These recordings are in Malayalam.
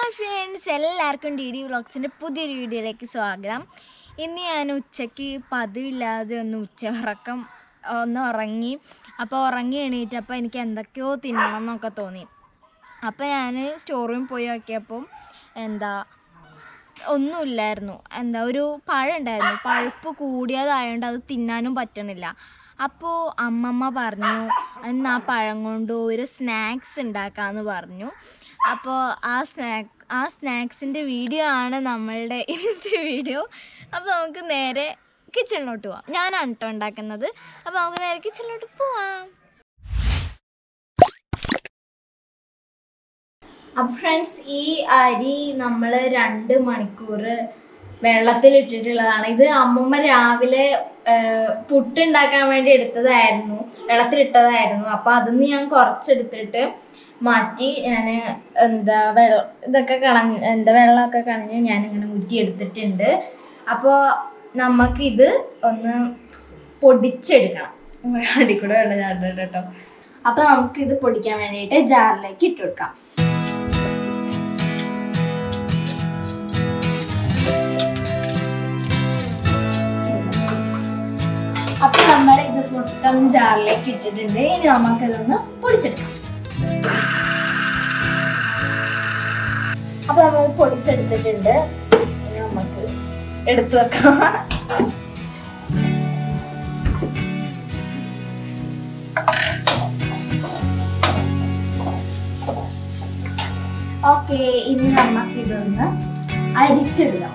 ഫ്രണ്ട്സ് എല്ലാവർക്കും ഡി ഡി വ്ളോഗ്സിൻ്റെ പുതിയൊരു വീഡിയോയിലേക്ക് സ്വാഗതം ഇന്ന് ഞാൻ ഉച്ചയ്ക്ക് പതിവില്ലാതെ ഒന്ന് ഉച്ചയുറക്കം ഒന്ന് ഉറങ്ങി അപ്പോൾ ഉറങ്ങി എണീറ്റപ്പോൾ എനിക്ക് എന്തൊക്കെയോ തിന്നണം എന്നൊക്കെ തോന്നി അപ്പോൾ ഞാൻ സ്റ്റോർ റൂമിൽ പോയി നോക്കിയപ്പം എന്താ ഒന്നുമില്ലായിരുന്നു എന്താ ഒരു പഴം ഉണ്ടായിരുന്നു പഴുപ്പ് കൂടിയതായതുകൊണ്ട് അത് തിന്നാനും പറ്റണില്ല അപ്പോൾ അമ്മമ്മ പറഞ്ഞു ഇന്ന് ആ പഴം കൊണ്ട് ഒരു സ്നാക്സ് ഉണ്ടാക്കാമെന്ന് പറഞ്ഞു അപ്പോൾ ആ സ്നാക്ക് ആ സ്നാക്സിൻ്റെ വീഡിയോ ആണ് നമ്മളുടെ ഇന്നത്തെ വീഡിയോ അപ്പോൾ നമുക്ക് നേരെ കിച്ചണിലോട്ട് പോവാം ഞാനാണ് കേട്ടോ ഉണ്ടാക്കുന്നത് അപ്പോൾ നമുക്ക് നേരെ കിച്ചണിലോട്ട് പോവാം അപ്പോൾ ഫ്രണ്ട്സ് ഈ അരി നമ്മൾ രണ്ട് മണിക്കൂർ വെള്ളത്തിലിട്ടിട്ടുള്ളതാണ് ഇത് അമ്മമ്മ രാവിലെ പുട്ടുണ്ടാക്കാൻ വേണ്ടി എടുത്തതായിരുന്നു വെള്ളത്തിലിട്ടതായിരുന്നു അപ്പോൾ അതിന്ന് ഞാൻ കുറച്ചെടുത്തിട്ട് മാറ്റി ഞാൻ എന്താ വെള്ളം ഇതൊക്കെ കളഞ്ഞ് എന്താ വെള്ളമൊക്കെ കളഞ്ഞ് ഞാനിങ്ങനെ ഊറ്റിയെടുത്തിട്ടുണ്ട് അപ്പോൾ നമുക്കിത് ഒന്ന് പൊടിച്ചെടുക്കണം അടി കൂടെ വെള്ളം ചാടിട്ട് കേട്ടോ അപ്പോൾ നമുക്കിത് പൊടിക്കാൻ വേണ്ടിയിട്ട് ജാറിലേക്ക് ഇട്ട് കൊടുക്കാം അപ്പൊ നമ്മൾ ഇത് മൊത്തം ജാറിലേക്ക് ഇട്ടിട്ടുണ്ട് ഇനി നമുക്ക് ഇതൊന്ന് പൊടിച്ചെടുക്കാം അപ്പൊ നമ്മൾ പൊടിച്ചെടുത്തിട്ടുണ്ട് ഇനി നമുക്ക് എടുത്തു വെക്കാം ഓക്കെ ഇനി നമുക്ക് ഇതൊന്ന് അരിച്ചെടുക്കാം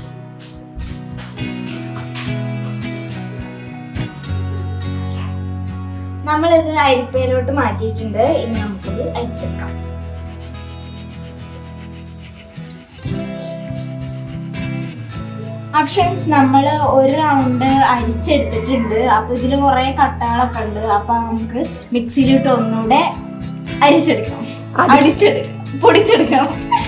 നമ്മളിത് അരിപ്പയിലോട്ട് മാറ്റിയിട്ടുണ്ട് ഇനി നമുക്കിത് അരിച്ചെടുക്കാം ഓപ്ഷൻസ് നമ്മൾ ഒരു റൗണ്ട് അരിച്ചെടുത്തിട്ടുണ്ട് അപ്പോൾ ഇതിൽ കുറേ കട്ടകളൊക്കെ ഉണ്ട് അപ്പോൾ നമുക്ക് മിക്സിയിലിട്ട് ഒന്നുകൂടെ അരിച്ചെടുക്കാം അടിച്ചെടുക്കാം പൊടിച്ചെടുക്കാം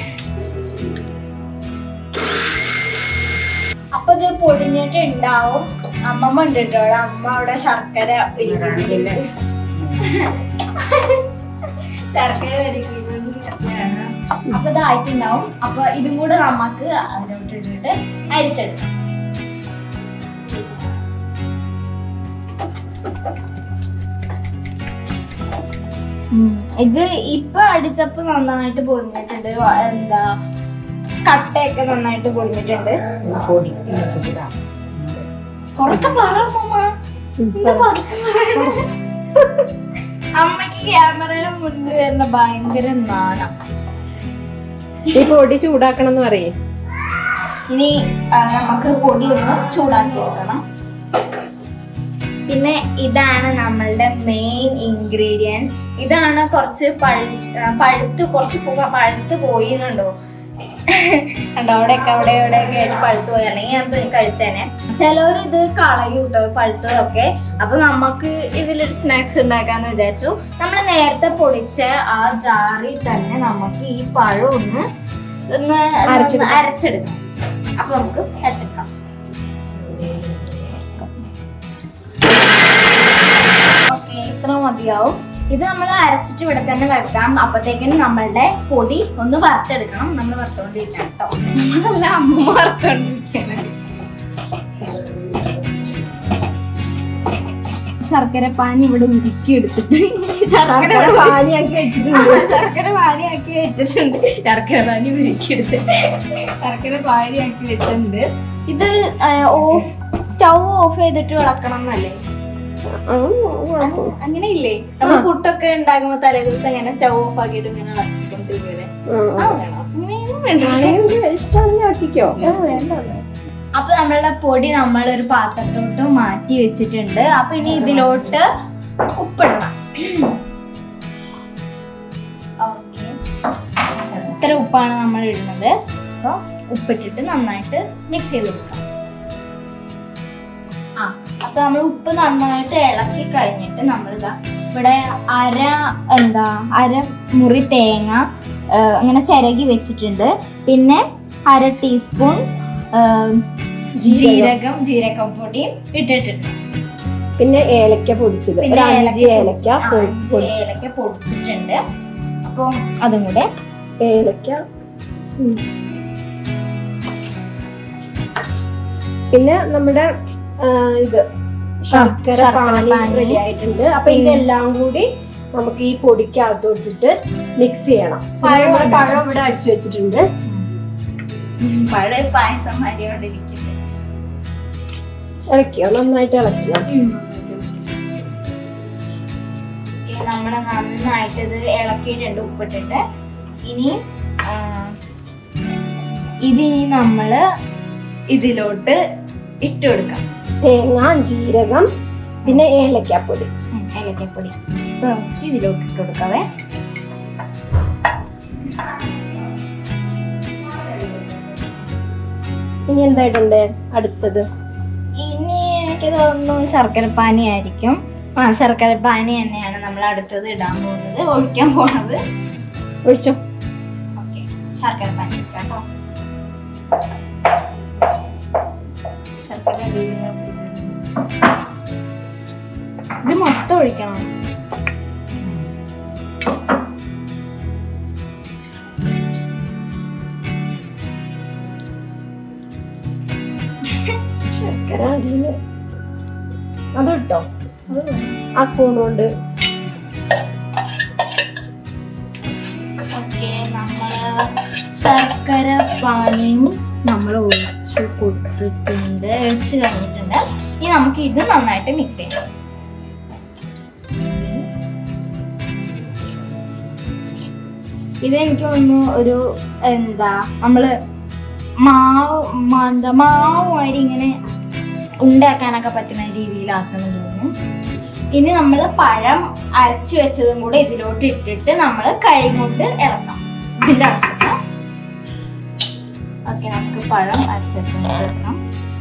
അപ്പൊ ഇത് പൊടിഞ്ഞിട്ട് ഉണ്ടാവും അമ്മമ്മ ഉണ്ട് കേട്ടോ അവിടെ അമ്മ അവിടെ ശർക്കര ഉരുക്കിയിട്ടുണ്ട്. ശർക്കര ഉരുക്കിയിട്ടുണ്ട്. അപ്പൊ ഇതായിട്ടുണ്ടാവും അപ്പൊ ഇതും കൂടെ നമുക്ക് അതിലോട്ട് ഇട്ടിട്ട് അരിച്ചെടുക്കാം ഉം. ഇത് ഇപ്പൊ അടിച്ചപ്പോ നന്നായിട്ട് പൊടിഞ്ഞിട്ടുണ്ട് വ- എന്താ കട്ടയൊക്കെ നന്നായിട്ട് പൊടിഞ്ഞിട്ടുണ്ട് പൊടി ചൂടാ ഉറക്കെ പറ അമ്മൂമ്മ. എന്താ പതുക്കെ പറയണേ? അമ്മയ്ക്ക് ക്യാമറയുടെ മുന്നിൽ വരുന്ന ഭയങ്കര നാണം ഈ പൊടി ചൂടാക്കണം എന്ന് പറയേ ഇനി ആ, നമുക്ക് പൊടി ഒന്ന് ചൂടാക്കി എടുക്കണം പിന്നെ ഇതാണ് നമ്മളുടെ മെയിൻ ഇൻഗ്രീഡിയൻറ്റ് ഇതാണ് കുറച്ച് പഴു ആ, പഴുത്ത് കുറച്ച് പു- പഴുത്ത് പോയി എന്നുണ്ടോ കണ്ടോ അവിടെയൊക്കെ അവിടെ ഇവിടെയൊക്കെ ആയിട്ട് പഴുത്ത് പോയി അല്ലെങ്കിൽ ഞാൻ ഇത് കഴിച്ചേനെ ചിലവർ ഇത് കളയും കേട്ടോ പഴുത്തതൊക്കെ അപ്പൊ നമുക്ക് ഇതിലൊരു സ്നാക്സ് ഉണ്ടാക്കാന്ന് വിചാരിച്ചു നമ്മൾ നേരത്തെ പൊടിച്ച ആ ജാറിൽ തന്നെ നമുക്ക് ഈ പഴം ഒന്ന് ഒന്ന് അരച്ചെടുക്കാം. അരച്ചെടുക്കാം അപ്പൊ നമുക്ക് അരച്ചെടുക്കാം ഓക്കെ ഇത്ര മതിയാവും ഇത് നമ്മൾ അരച്ചിട്ട് ഇവിടെ തന്നെ വെക്കാം അപ്പത്തേക്കിനും നമ്മളുടെ പൊടി ഒന്ന് വറുത്തെടുക്കണം നമ്മൾ വറുത്തോണ്ടിരിക്കണം കേട്ടോ നമ്മളല്ല അമ്മ വറുത്തോണ്ടിരിക്കണം ശർക്കര പാനി ഇവിടെ ഉരുക്കി എടുത്തിട്ട് ശർക്കര ഇവിടെ പാനിയാക്കി വെച്ചിട്ടുണ്ട് ആ, ശർക്കര പാനിയാക്കി വെച്ചിട്ടുണ്ട് ശർക്കര പാനി ഉരുക്കി എടുത്ത് ശർക്കര പാനിയാക്കി വെച്ചിട്ടുണ്ട് ഇത് ഓഫ് സ്റ്റൗ ഓഫ് ചെയ്തിട്ട് ഇളക്കണം എന്നല്ലേ അങ്ങനെ ഇല്ലേ നമ്മൾ പുട്ടൊക്കെ ഉണ്ടാക്കുമ്പോ തലേ ദിവസം ഇങ്ങനെ സ്റ്റൗ ഓഫ് ആക്കിയിട്ട് ഇങ്ങനെ ഇളക്കിക്കൊണ്ടിരിക്കല്ലേ ആ വേണം അങ്ങനെയൊന്നും വേണ്ട ഇഷ്ടമാണെങ്കിൽ ആക്കിക്കോ അപ്പൊ നമ്മളുടെ പൊടി നമ്മൾ ഒരു പാത്രത്തോട്ട് മാറ്റി വെച്ചിട്ടുണ്ട് അപ്പൊ ഇനി ഇതിലോട്ട് ഉപ്പിടണം ഓക്കെ ഇത്ര ഉപ്പാണ് നമ്മൾ ഇടുന്നത് അപ്പൊ ഉപ്പിട്ടിട്ട് നന്നായിട്ട് മിക്സ് ചെയ്ത് കൊടുക്കാം ആ അപ്പൊ നമ്മൾ ഉപ്പ് നന്നായിട്ട് ഇളക്കി കഴിഞ്ഞിട്ട് നമ്മളിതാ ഇവിടെ അര എന്താ അര മുറി തേങ്ങ ആ, അങ്ങനെ ചിരകി വെച്ചിട്ടുണ്ട് പിന്നെ അര ടീസ്പൂൺ ആ, ജീരകം ജീരകപ്പൊടിയും ഇട്ടിട്ടുണ്ട് പിന്നെ ഏലക്ക പൊടിച്ചത് ഒരു പിന്നെ അഞ്ച് ഏലക്ക ഏലക്ക പൊടിച്ച്- ആ, പൊടി- അഞ്ച് പൊടിച്ച് ഏലക്ക പൊടിച്ചിട്ടുണ്ട് അപ്പം അതും കൂടെ ഏലക്ക പിന്നെ നമ്മുടെ ആ, ഇത് ശർക്കര ശർക്കര പാനി പാനി. റെഡി ആയിട്ടുണ്ട് അപ്പൊ ഇതെല്ലാം കൂടി നമുക്ക് ഈ പൊടിക്കകത്തോട്ടിട്ട് മിക്സ് ചെയ്യണം പഴം പഴം ഉണ്ട്. പഴം ഇവിടെ അടിച്ചു വെച്ചിട്ടുണ്ട് പഴയ പായസം മരിയോണ്ടിരിക്കുന്നത് ഇളക്കിയോ നന്നായിട്ട് ഇളക്കിയോ നമ്മുടെ നന്നായിട്ട് ഇത് ഇളക്കിയിട്ടുണ്ട് ഉപ്പിട്ടിട്ട് ഇനി ആ, ഇതിനി നമ്മള് ഇതിലോട്ട് ഇട്ട് കൊടുക്കാം തേങ്ങ ജീരകം പിന്നെ ഏലക്കാപ്പൊടി ഉം, ഏലക്കപ്പൊടി ഇത് നമുക്ക് ഇതിലോട്ട് ഇട്ട് കൊടുക്കാവേ ഇനി എന്തായിട്ടുണ്ട് അടുത്തത് ഇനി എനിക്ക് തോന്നുന്നു ശർക്കര പാനി ആയിരിക്കും ആ ശർക്കര പാനി തന്നെയാണ് നമ്മൾ അടുത്തത് ഇടാൻ പോകുന്നത് ഒഴിക്കാൻ പോകുന്നത് ഒഴിച്ചോ ഓക്കെ ശർക്കര പാനി കേട്ടോ ശർക്കര ഇങ്ങനെ പിടിച്ചത്. ഇത് മൊത്തം ഒഴിക്കണം ശർക്കര അടിയില് അത് ഇട്ടോ ആ സ്പൂൺ കൊണ്ട് ഓക്കെ നമ്മള് ശർക്കര പാനിയും നമ്മൾ ഒഴിച്ചു കൊടുത്തിട്ടുണ്ട് ഒഴിച്ച് കഴിഞ്ഞിട്ടുണ്ട് ഇനി നമുക്ക് ഇത് നന്നായിട്ട് മിക്സ് ചെയ്യണം ഇത് എനിക്ക് തോന്നുന്നു ഒരു എന്താ നമ്മള് മാവ് മ- എന്താ മാവ് വരി ഇങ്ങനെ ഉണ്ടാക്കാനൊക്കെ പറ്റുന്ന രീതിയിലാക്കണം തോന്നുന്നു ഇനി നമ്മൾ പഴം അരച്ചു വെച്ചതും കൂടെ ഇതിലോട്ട് ഇട്ടിട്ട് നമ്മൾ കൈ കൊണ്ട് ഇളക്കാം ഇതിന്റെ ആവശ്യമില്ല ഓക്കെ നമുക്ക് പഴം അരച്ചതും കൂടെ ഇടണം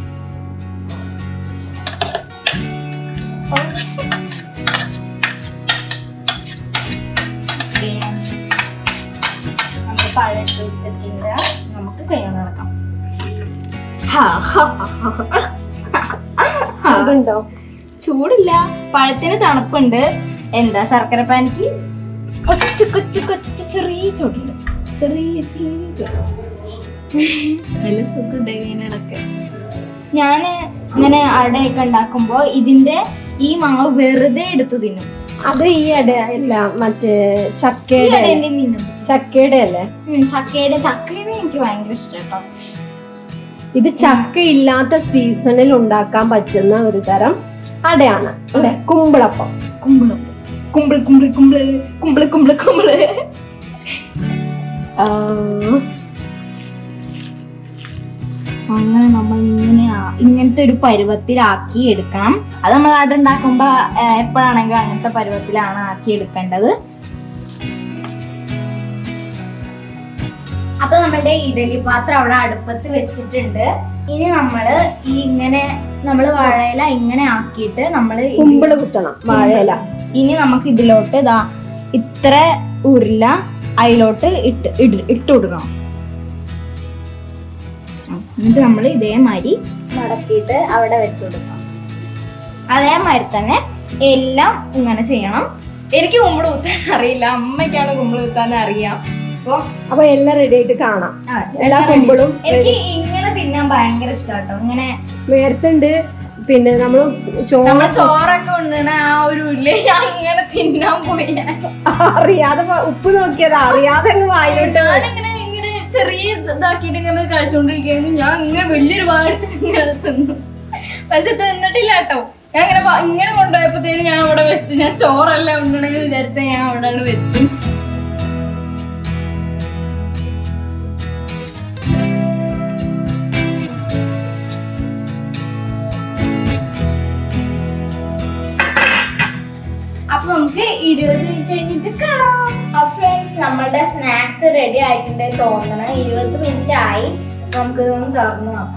Okay. നമുക്ക് പഴം ഇട്ട് ഇട്ടിട്ടുണ്ട് നമുക്ക് കൈ കൊണ്ട് ഇളക്കാം ഹാ, ഹാ, ഹാ, ഹാ. ഹാ. അതുണ്ടോ ചൂടില്ല പഴത്തിന് തണുപ്പുണ്ട് എന്താ ശർക്കര പാനിക്ക് കൊച്ചു കൊച്ചു കൊച്ചു ചെറിയ ചൂടുണ്ട് ചെറിയ ചെറിയ ചൂട് നല്ല സുഖമുണ്ട് ഇങ്ങനെ ഇടക്ക് ഞാൻ ഇങ്ങനെ അടയൊക്കെ ഉണ്ടാക്കുമ്പോൾ ഇതിന്റെ ഈ മാവ് വെറുതെ എടുത്ത് തിന്നും അത് ഈ ഇട അല്ല മറ്റേ ഈ ചക്കയുടെ ഇടേന്റെ തിന്നും ചക്കയുടെ അല്ലേ ഉം, ചക്കയുടെ ചക്കയുടെ എനിക്ക് ഭയങ്കര ഇഷ്ടം കേട്ടോ ഇത് ചക്ക ഇല്ലാത്ത സീസണിൽ ഉണ്ടാക്കാൻ പറ്റുന്ന ഒരു തരം അടയാണ് അല്ലെ കുമ്പിളപ്പം കുമ്പിളും കുമ്പിൾ കുമ്പിൾ കുമ്പിള് കുമ്പിള് കുമ്പിള് കുമ്പിള് ആ, അങ്ങനെ നമ്മൾ ഇങ്ങനെ ആ- ഇങ്ങനത്തെ ഒരു പരുവത്തിലാക്കി എടുക്കണം അത് നമ്മൾ അവിടെ ഉണ്ടാക്കുമ്പോ ഏഹ്, എപ്പോഴാണെങ്കിലും അങ്ങനത്തെ പരുവത്തിലാണ് ആക്കി എടുക്കേണ്ടത് അപ്പൊ നമ്മുടെ ഇഡലി പാത്രം അവിടെ അടുപ്പത്ത് വെച്ചിട്ടുണ്ട് ഇനി നമ്മള് ഈ ഇങ്ങനെ നമ്മള് വാഴയില ഇങ്ങനെ ആക്കിയിട്ട് നമ്മള് ഇതിൽ- കുമ്പിള് കുത്തണം വാഴയില ഇനി നമുക്ക് ഇതിലോട്ട് ഇതാ ഇത്ര ഉരുള അതിലോട്ട് ഇട്ട് ഇട്- ഇട്ട് കൊടുക്കണം ഉം. എന്നിട്ട് നമ്മൾ ഇതേമാതിരി മടക്കിയിട്ട് അവിടെ വെച്ച് കൊടുക്കണം അതേമാതിരി തന്നെ എല്ലാം ഇങ്ങനെ ചെയ്യണം എനിക്ക് കുമ്പിള് കുത്താൻ അറിയില്ല അമ്മയ്ക്കാണ് കുമ്പിള് കുത്താൻ അറിയാം അപ്പൊ അപ്പൊ എല്ലാം റെഡി ആയിട്ട് കാണാം ആ, എല്ലാ എല്ലാം കുമ്പിളും എനിക്ക് ഇങ്ങനെ തിന്നാൻ ഭയങ്കര ഇഷ്ടാട്ടോ ഇങ്ങനെ നേരത്തുണ്ട് പിന്നെ നമ്മള് ചോറ് നമ്മള് ചോറൊക്കെ ഉണ്ണണ ആ ഒരു ഉരുളി ഞാൻ ഇങ്ങനെ തിന്നാൻ പോയി ഞാൻ അറിയാതെ പ- ഉപ്പ് നോക്കിയതാ അറിയാതെ അങ്ങ് വായിലോട്ട് ഞാനിങ്ങനെ ഇങ്ങനെ ചെറിയ ഇതാക്കിയിട്ട് ഇങ്ങനെ കഴിച്ചുകൊണ്ടിരിക്കുകയാണെങ്കിൽ ഞാൻ ഇങ്ങനെ വലിയൊരു പാടത്ത് ഇങ്ങനെ തിന്നു പക്ഷെ തിന്നിട്ടില്ല കേട്ടോ ഞാൻ ഇങ്ങനെ വ- ഇങ്ങനെ കൊണ്ടുപോയപ്പോഴത്തേന് ഞാൻ അവിടെ വെച്ച് ഞാൻ ചോറല്ല ഉണ്ടണെന്ന് വിചാരിച്ച ഞാൻ അവിടെ ആണ് വെച്ചു അപ്പൊ നമുക്ക് ഇരുപത് മിനിറ്റ് കഴിഞ്ഞിട്ട് കാണാം അപ്പൊ ഫ്രണ്ട്സ് നമ്മളുടെ സ്നാക്സ് റെഡി ആയിട്ടുണ്ട് തോന്നണം ഇരുപത് മിനിറ്റ് ആയി നമുക്ക് ഇതൊന്ന് തുറന്നു നോക്കാം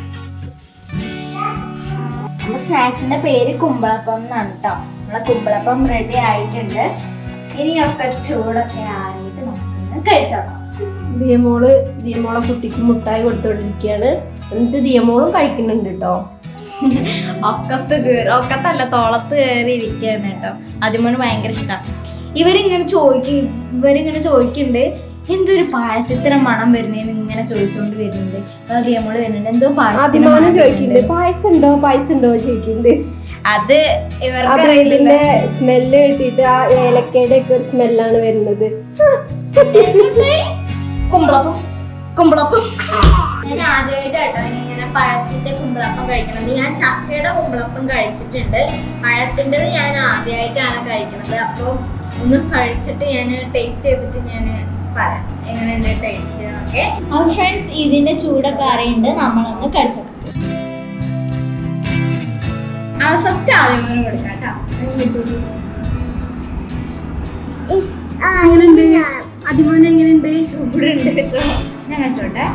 നമ്മുടെ സ്നാക്സിന്റെ പേര് കുമ്പളപ്പം എന്നാണ് കേട്ടോ നമ്മളെ കുമ്പളപ്പം റെഡി ആയിട്ടുണ്ട് ഇനിയൊക്കെ ചൂടൊക്കെ ആറിയിട്ട് നമുക്കൊന്ന് കഴിച്ചോക്കാം ദിയമോള് ദിയമോളെ കുട്ടിക്ക് മുട്ടായി കൊടുത്തോണ്ടിരിക്കുകയാണ് എന്നിട്ട് ദിയമോളും കഴിക്കുന്നുണ്ട് കേട്ടോ ഒക്കത്ത് കയറി ഒക്കത്തല്ല തോളത്ത് കയറി ഇരിക്കുകയാണ് കേട്ടോ അതിമോന് ഭയങ്കര ഇഷ്ടമാണ് ഇവരിങ്ങനെ ചോദിക്കും ഇവരിങ്ങനെ ചോദിക്കുന്നുണ്ട് എന്തൊരു പായസത്തിന് മണം വരുന്നേന്ന് ഇങ്ങനെ ചോദിച്ചുകൊണ്ട് വരുന്നുണ്ട് അത് നമ്മള് വരുന്നുണ്ട് എന്തോ പായസത്തിന് അഭിമാനം മണം ചോദിക്കുന്നുണ്ട് വരുന്നുണ്ട്. പായസം ഉണ്ടോ പായസം ഉണ്ടോ ചോദിക്കുന്നുണ്ട് അത് ഇവർക്ക് അപ്പൊ അറിയില്ല ഇതിന്റെ സ്മെല്ല് കിട്ടിയിട്ട് ആ ഏലക്കയുടെ ഒക്കെ ഒരു സ്മെല്ലാണ് വരുന്നത് കുമ്പളപ്പം കുമ്പളപ്പം ഞാൻ ആദ്യമായിട്ടാട്ടോ ഇങ്ങനെ പഴത്തിന്റെ കുമ്പളപ്പം കഴിക്കണത് ഞാൻ ചക്കയുടെ കുമ്പളപ്പം കഴിച്ചിട്ടുണ്ട് പഴത്തിൻ്റെ ഞാൻ ആദ്യമായിട്ടാണ് കഴിക്കണത് അപ്പോൾ ഒന്ന് കഴിച്ചിട്ട് ഞാൻ ടേസ്റ്റ് ചെയ്തിട്ട് ഞാൻ പറയാം എങ്ങനെയുണ്ട് ടേസ്റ്റ് ഓക്കെ അപ്പോൾ ഫ്രണ്ട്സ് ഇതിന്റെ ചൂടൊക്കെ അറിയുണ്ട് നമ്മളൊന്ന് കഴിച്ചോ ആ ഫസ്റ്റ് ആദ്യം ഒന്ന് കൊടുക്കാം കേട്ടോ എങ്ങനെയുണ്ട് അതിമോനെ എങ്ങനെയുണ്ട് ചൂടുണ്ട് കേട്ടോ ഞാൻ കഴിച്ചോട്ടെ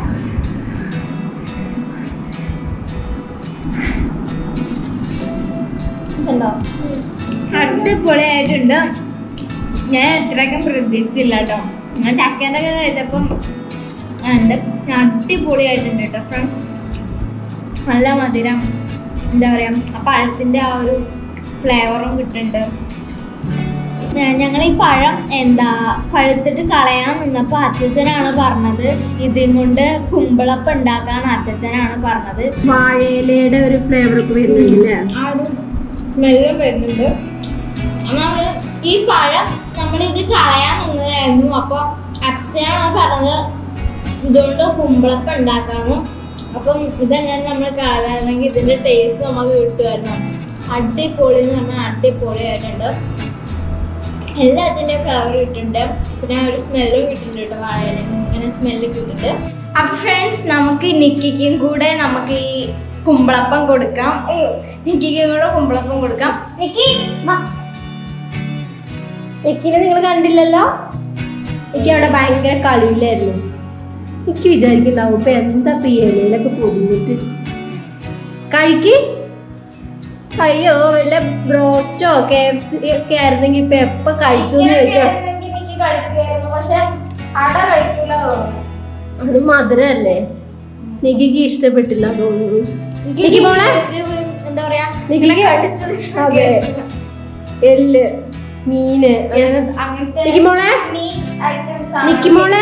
ഇതുണ്ടോ? അടിപൊളിയായിട്ടുണ്ട് ഞാൻ എത്രയൊക്കെ പ്രതീക്ഷിച്ചില്ല കേട്ടോ ഞാൻ ചക്കേൻ്റെ ഒക്കെ കഴിച്ചപ്പം എൻ്റെ അടിപൊളിയായിട്ടുണ്ട് കേട്ടോ ഫ്രണ്ട്സ് നല്ല മധുരം എന്താ പറയുക ആ പഴത്തിൻ്റെ ആ ഒരു ഫ്ലേവറും കിട്ടുന്നുണ്ട് ഞങ്ങൾ ഈ പഴം എന്താ പഴുത്തിട്ട് കളയാൻ നിന്നപ്പോൾ അച്ഛച്ചനാണ് പറഞ്ഞത് ഇതും കൊണ്ട് കുമ്പളപ്പം ഉണ്ടാക്കാൻ അച്ഛച്ചനാണ് പറഞ്ഞത് വാഴയിലയുടെ ഒരു ഫ്ലേവർ ഒക്കെ വരുന്നുണ്ടല്ലേ ആ ഒരു സ്മെല്ലും വരുന്നുണ്ട് നമ്മൾ ഈ പഴം നമ്മൾ ഇത് കളയാൻ നിന്നതായിരുന്നു അപ്പോൾ അച്ഛനാണ് പറഞ്ഞത് ഇതുകൊണ്ട് കുമ്പളപ്പം ഉണ്ടാക്കാന്ന് അപ്പം ഇതെങ്ങനെ നമ്മൾ കളയാണെങ്കിൽ ഇതിന്റെ ടേസ്റ്റ് നമുക്ക് കിട്ടുമായിരുന്നു അടിപൊളി എന്ന് പറഞ്ഞാൽ അടിപൊളിയായിട്ടുണ്ട് എല്ലാത്തിൻ്റെയും ഫ്ലവർ കിട്ടുന്നുണ്ട് പിന്നെ ആ ഒരു സ്മെല്ലും കിട്ടുന്നുണ്ട് കേട്ടോ വാഴയില ഇങ്ങനെ സ്മെല്ല് കിട്ടുന്നുണ്ട് അപ്പൊ ഫ്രണ്ട്സ് നമുക്ക് നിക്കിക്കും കൂടെ നമുക്ക് ഈ കുമ്പളപ്പം കൊടുക്കാം നിക്കിക്കും കൂടെ കുമ്പളപ്പം കൊടുക്കാം നിക്കി വാ. നിക്കിനെ നിങ്ങൾ കണ്ടില്ലല്ലോ എനിക്ക് അവിടെ ഭയങ്കര കളിയിലായിരുന്നു എനിക്ക് വിചാരിക്കുന്നുണ്ടാവും ഇപ്പൊ എന്താ ഇപ്പൊ ഈ ഇലയിലൊക്കെ പൊടിഞ്ഞിട്ട് കഴിക്ക് അയ്യോ വല്ല ബ്രോസ്റ്റോ കെ എഫ് സി ഒക്കെ ആയിരുന്നെങ്കിൽ ഇപ്പൊ എപ്പൊ കഴിച്ചു എന്ന് ചോദിച്ചോ നിക്കിയായിരുന്നെങ്കിൽ നിക്കി കഴിക്കുമായിരുന്നു പക്ഷെ അട കഴിക്കില്ല തോന്നുന്നു അത് മധുരല്ലേ നിക്കിക്ക് ഇഷ്ടപ്പെട്ടില്ല തോന്നുന്നു നിക്കി മോളെ ഒരു എന്താ പറയാ നിക്കിക്ക് ഇങ്ങനെ കടിച്ചത് അതെ എല്ല് മീന് Yes, അങ്ങനെ- അങ്ങനത്തെ നിക്കി മോളെ meat items ആണ് നിക്കി മോളെ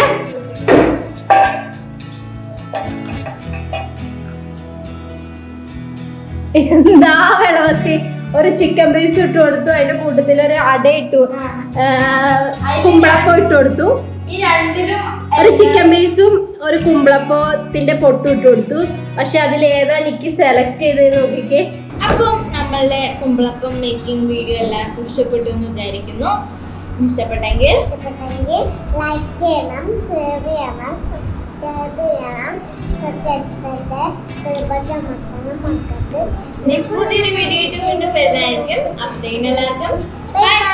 എന്താ വെള്ളവത്തി ഒരു ചിക്കൻ പീസ് ഇട്ട് കൊടുത്തു അതിന്റെ കൂട്ടത്തിൽ ഒരു അട ഇട്ടു ആ. ആ, കുമ്പളപ്പം ഇട്ട് കൊടുത്തു ഈ രണ്ടിലും ഒരു ചിക്കൻ പീസും ഒരു കുമ്പളപ്പത്തിന്റെ പൊട്ടും ഇട്ട് കൊടുത്തു പക്ഷെ അതിൽ ഏതാ എനിക്ക് സെലക്ട് ചെയ്ത് നോക്കിക്കേ അപ്പം നമ്മളുടെ കുമ്പളപ്പം മേക്കിംഗ് വീഡിയോ എല്ലാവർക്കും ഇഷ്ടപ്പെട്ടു എന്ന് വിചാരിക്കുന്നു ഇഷ്ടപ്പെട്ടെങ്കിൽ ഇഷ്ടപ്പെട്ടെങ്കിൽ ലൈക്ക് ചെയ്യണം ഷെയർ ചെയ്യണം സബ്സ്ക്രൈബ് ചെയ്യണം തൊട്ടടുത്തത് ബെൽബട്ടൺ അമർത്തണം മക്കൾക്ക് ഇനി പുതിയൊരു വീഡിയോ ആയിട്ട് വീണ്ടും വരുന്നതായിരിക്കും അപ്പോഴത്തേക്കും എല്ലാവർക്കും ബൈ